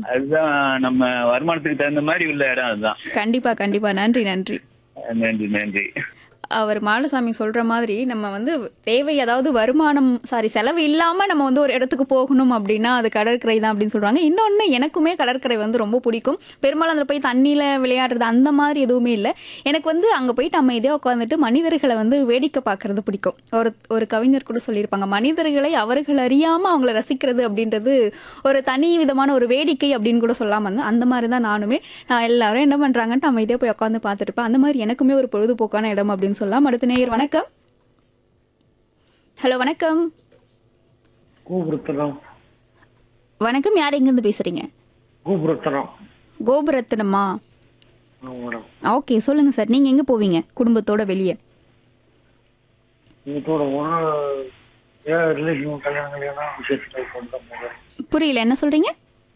அதுதான் நம்ம வருமானத்துக்கு தகுந்த மாதிரி உள்ள இடம் அதுதான் கண்டிப்பா கண்டிப்பா நன்றி நன்றி நன்றி நன்றி அவர் மாலசாமி சொல்ற மாதிரி நம்ம வந்து தேவை அதாவது வருமானம் சாரி செலவு இல்லாம நம்ம வந்து ஒரு இடத்துக்கு போகணும் அப்படின்னா அது கடற்கரை தான் அப்படின்னு சொல்றாங்க இன்னொன்னு எனக்குமே கடற்கரை வந்து ரொம்ப பிடிக்கும் பெரும்பாலும் அதில் போய் தண்ணியில விளையாடுறது அந்த மாதிரி எதுவுமே இல்லை எனக்கு வந்து அங்க போயிட்டு அமைதியாக உட்காந்துட்டு மனிதர்களை வந்து வேடிக்கை பார்க்கறது பிடிக்கும் ஒரு ஒரு கவிஞர் கூட சொல்லியிருப்பாங்க மனிதர்களை அவர்கள் அறியாம அவங்கள ரசிக்கிறது அப்படின்றது ஒரு தனி விதமான ஒரு வேடிக்கை அப்படின்னு கூட சொல்லாம இருந்தேன் அந்த மாதிரி தான் நானுமே நான் எல்லாரும் என்ன பண்றாங்கன்ட்டு அமைதியாக போய் உட்காந்து பார்த்துட்டு இருப்பேன் அந்த மாதிரி எனக்குமே ஒரு பொழுதுபோக்கான இடம் அப்படின்னு சொல்லலாம் அடுத்த நேயர் வணக்கம் ஹலோ வணக்கம் கோபுரத்தனம் வணக்கம் யார் எங்கேருந்து பேசுறீங்க கோபுரத்தனம் கோபுரத்தினமா ஆமாம் மேடம் ஓகே சொல்லுங்க சார் நீங்க எங்க போவீங்க குடும்பத்தோட வெளியே இதோட ஒன்று ஏன் ரிலேஷன் கல்யாணம் கல்யாணம் விசேஷத்துக்கு கொண்டோம் மேடம் புரியல என்ன சொல்றீங்க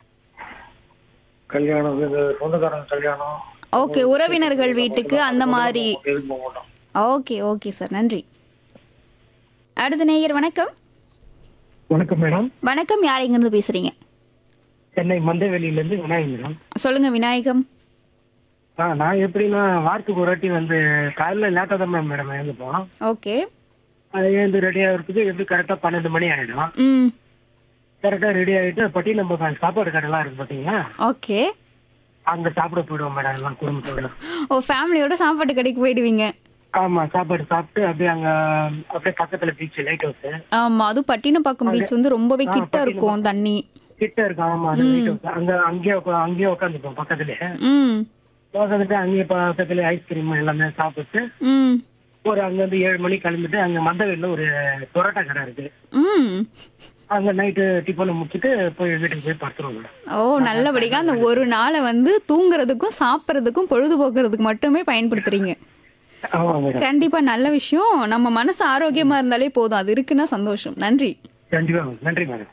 கல்யாணம் இது சொந்தக்காரங்க கல்யாணம் ஓகே உறவினர்கள் வீட்டுக்கு அந்த மாதிரி எதுவும் போக மாட்டோம் ஓகே ஓகே சார் நன்றி அடுத்த நேயர் வணக்கம் வணக்கம் மேடம் வணக்கம் யார் எங்கேருந்து பேசுறீங்க சென்னை மந்தவெளியிலேருந்து விநாயகம் மேடம் சொல்லுங்க விநாயகம் ஆ நான் எப்படின்னா வாரத்துக்கு ஒரு வாட்டி வந்து காலையில் லேட்டாக தான் மேம் மேடம் எழுந்துப்போம் ஓகே அது எழுந்து ரெடி ஆகிறதுக்கு எப்படி கரெக்டாக பன்னெண்டு மணி ஆகிடும் ம் கரெக்டாக ரெடி ஆகிட்டு பட்டி நம்ம சாப்பாடு கடைலாம் இருக்கு பார்த்தீங்களா ஓகே அங்கே சாப்பிட போயிடுவோம் மேடம் எல்லாம் குடும்பத்தோட ஓ ஃபேமிலியோட சாப்பாட்டு கடைக்கு போயிடுவீங்க ஆமா சாப்பாடு சாப்பிட்டு அப்படியே அங்க அப்படியே பக்கத்துல பீச் லைட் ஹவுஸ் ஆமா அதுவும் பட்டினப்பாக்கம் பீச் வந்து ரொம்பவே கிட்ட இருக்கும் தண்ணி கிட்ட இருக்கு ஆமா அந்த லைட் ஹவுஸ் அங்க அங்கேயே உக்கா- அங்கேயே உட்காந்துப்போம் பக்கத்துலயே ம் உட்காந்துட்டு அங்கேயே பக்கத்துல ஐஸ்கிரீம் எல்லாமே சாப்பிட்டு ம் ஒரு அங்க இருந்து ஏழு மணிக்கு கிளம்பிட்டு அங்க மந்தவெளியில ஒரு பொரோட்டா கடை இருக்கு ம் அங்க நைட்டு டிஃபனை முடிச்சுட்டு போய் வீட்டுக்கு போய் படுத்துருவோம் மேடம் ஓ நல்லபடியா அந்த ஒரு நாளை வந்து தூங்குறதுக்கும் சாப்பிட்றதுக்கும் பொழுதுபோக்குறதுக்கு மட்டுமே பயன்படுத்துறீங்க ஆமா மேடம் கண்டிப்பா நல்ல விஷயம் நம்ம மனசு ஆரோக்கியமா இருந்தாலே போதும் அது இருக்குன்னா சந்தோஷம் நன்றி கண்டிப்பா நன்றி மேடம்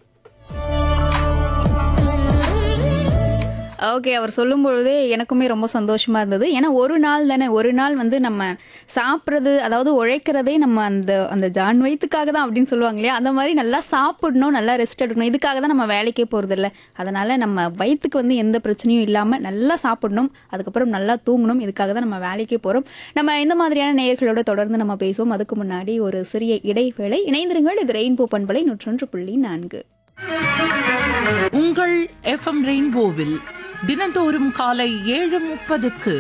ஓகே அவர் சொல்லும் பொழுதே எனக்குமே ரொம்ப சந்தோஷமா இருந்தது ஏன்னா ஒரு நாள் தானே ஒரு நாள் வந்து நம்ம சாப்பிட்றது அதாவது உழைக்கிறதே நம்ம அந்த அந்த ஜான் வயிற்றுக்காக தான் அப்படின்னு சொல்லுவாங்க இல்லையா அந்த மாதிரி நல்லா சாப்பிடணும் நல்லா ரெஸ்ட் எடுக்கணும் இதுக்காக தான் நம்ம வேலைக்கே போகிறது இல்லை அதனால நம்ம வயிற்றுக்கு வந்து எந்த பிரச்சனையும் இல்லாமல் நல்லா சாப்பிடணும் அதுக்கப்புறம் நல்லா தூங்கணும் இதுக்காக தான் நம்ம வேலைக்கே போகிறோம் நம்ம இந்த மாதிரியான நேயர்களோட தொடர்ந்து நம்ம பேசுவோம் அதுக்கு முன்னாடி ஒரு சிறிய இடைவேளை இணைந்திருங்கள் இது ரெயின்போ பண்பலை நூற்றொன்று புள்ளி நான்கு உங்கள் எஃப்எம் ரெயின்போவில் தினந்தோறும் காலை ஏழு முப்பதுக்கு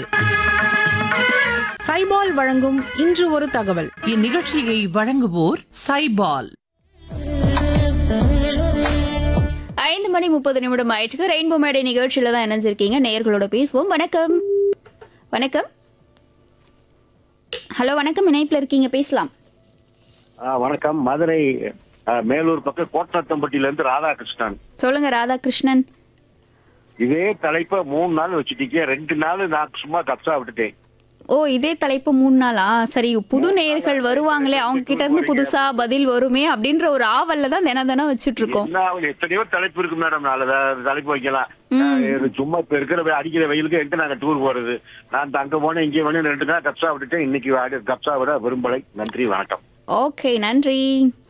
சைபால் வழங்கும் இன்று ஒரு தகவல் இந்நிகழ்ச்சியை வழங்குவோர் சைபால் ஐந்து மணி முப்பது நிமிடம் ஆயிட்டுக்கு ரெயின்போ மேடை நிகழ்ச்சியில தான் இணைஞ்சிருக்கீங்க நேயர்களோட பேசுவோம் வணக்கம் வணக்கம் ஹலோ வணக்கம் இணைப்புல இருக்கீங்க பேசலாம் ஆ, வணக்கம் மதுரை ஆ, மேலூர் பக்கம் கோட்டத்தம்பட்டியில இருந்து ராதாகிருஷ்ணன் சொல்லுங்க ராதாகிருஷ்ணன் இதே தலைப்பை மூணு நாள் வச்சுட்டீங்க ரெண்டு நாள் நான் சும்மா கப்சா விட்டுட்டேன் ஓ இதே தலைப்பு மூணு நாளா சரி புது நேயர்கள் வருவாங்களே அவங்க கிட்ட இருந்து புதுசா பதில் வருமே அப்படின்ற ஒரு ஆவல்ல தான் தினம் தினம் வச்சுட்டு இருக்கோம் என்ன ஆகுது? எத்தனையோ தலைப்பு இருக்கு மேடம் நாலு வே- தலைப்பு வைக்கலாம் ஆ, இது சும்மா இப்ப இருக்கிற வெ- அடிக்கிற வெயிலுக்கு எங்க நாங்க டூர் போறது நான் அங்க போனேன் இங்கே போனேன் ரெண்டு நாள் கப்சா விட்டுட்டேன் இன்னைக்கு ஆடி- கப்சா விட விரும்பலை நன்றி வணக்கம் ஓகே நன்றி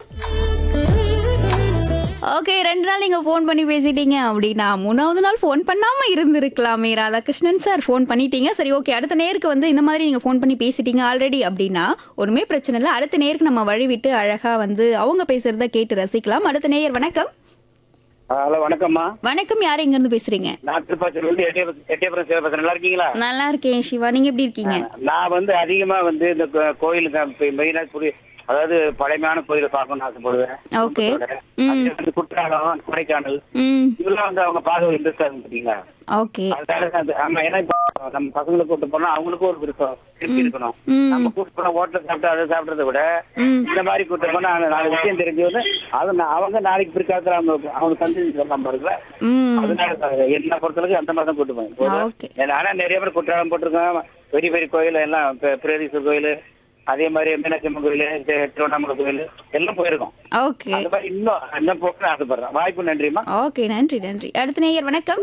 ஓகே ரெண்டு நாள் நீங்க ஃபோன் பண்ணி பேசிட்டீங்க அப்படின்னா மூணாவது நாள் ஃபோன் பண்ணாம இருந்திருக்கலாமே ராதாகிருஷ்ணன் சார் ஃபோன் பண்ணிட்டீங்க சரி ஓகே அடுத்த நேருக்கு வந்து இந்த மாதிரி நீங்க ஃபோன் பண்ணி பேசிட்டீங்க ஆல்ரெடி அப்படின்னா ஒண்ணுமே பிரச்சனை இல்லை அடுத்த நேருக்கு நம்ம வழி விட்டு அழகா வந்து அவங்க பேசுறத கேட்டு ரசிக்கலாம் அடுத்த நேயர் வணக்கம் ஹலோ வணக்கம்மா வணக்கம் யார் எங்க இருந்து பேசுறீங்க நான் திருப்பாச்சூர் வந்து எட்டயபுரம் எட்டயபுரம் சிவபுரம் நல்லா இருக்கீங்களா நல்லா இருக்கேன் சிவா நீங்க எப்படி இருக்கீங்க நான் வந்து அதிகமா வந்து இந்த கோ- கோயிலுக்கு மெயினா புரிய அதாவது பழமையான கோயிலை பார்க்கணும்னு ஆசைப்படுவேன் ஓகே அது வந்து குற்றாலம் கொடைக்கானல் ம் இதெல்லாம் வந்து அவங்க பார்க்க இன்ட்ரெஸ்டா பாத்தீங்களா ஓகே அதனால அந்த ஆமா ஏன்னா இப்போ நம்ம பசங்களை கூட்டு போனா அவங்களுக்கும் ஒரு விருப்பம் திருப்தி இருக்கணும் ம். நம்ம கூட்டு போனா ஹோட்டல் சாப்பிட்டு அதை சாப்பிடுறத விட ம். இந்த மாதிரி கூட்டு போனா அந்த நாலு விஷயம் தெரிஞ்சு வந்து அது நா- அவங்க நாளைக்கு பிற்காலத்துல அவங்க அவங்க சந்ததி சொல்லலாம் பாருங்களா ம் அதனால என்ன பொறுத்தளவுக்கு அந்த மாதிரி தான் கூட்டு போவேன் ஓகே ஆனா நிறைய பேர் குற்றாலம் போட்டிருக்கோம் பெரிய பெரிய கோயில் எல்லாம் பெ- பிரதீஸ்வரர் கோயில் அதே மாதிரி மீனாட்சி அம்மன் கோயில் தி- திருவண்ணாமலை கோயில் எல்லாம் போயிருக்கோம் ஓகே அந்த மாதிரி இன்னும் இன்னும் போகணும்னு ஆசைப்படுறேன் வாய்ப்பு நன்றிம்மா ஓகே நன்றி நன்றி அடுத்த நேயர் வணக்கம்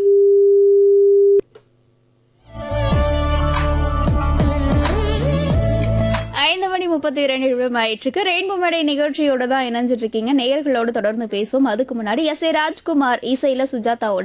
ஐந்து மணி முப்பத்தி இரண்டு நிமிடம் ஆயிற்றுக்கு ரெயின்போ மேடை நிகழ்ச்சியோட தான் இணைஞ்சிட்டு இருக்கீங்க நேயர்களோடு தொடர்ந்து பேசுவோம் அதுக்கு முன்னாடி எஸ் ஏ ராஜ்குமார் இசையில சுஜாதாவோட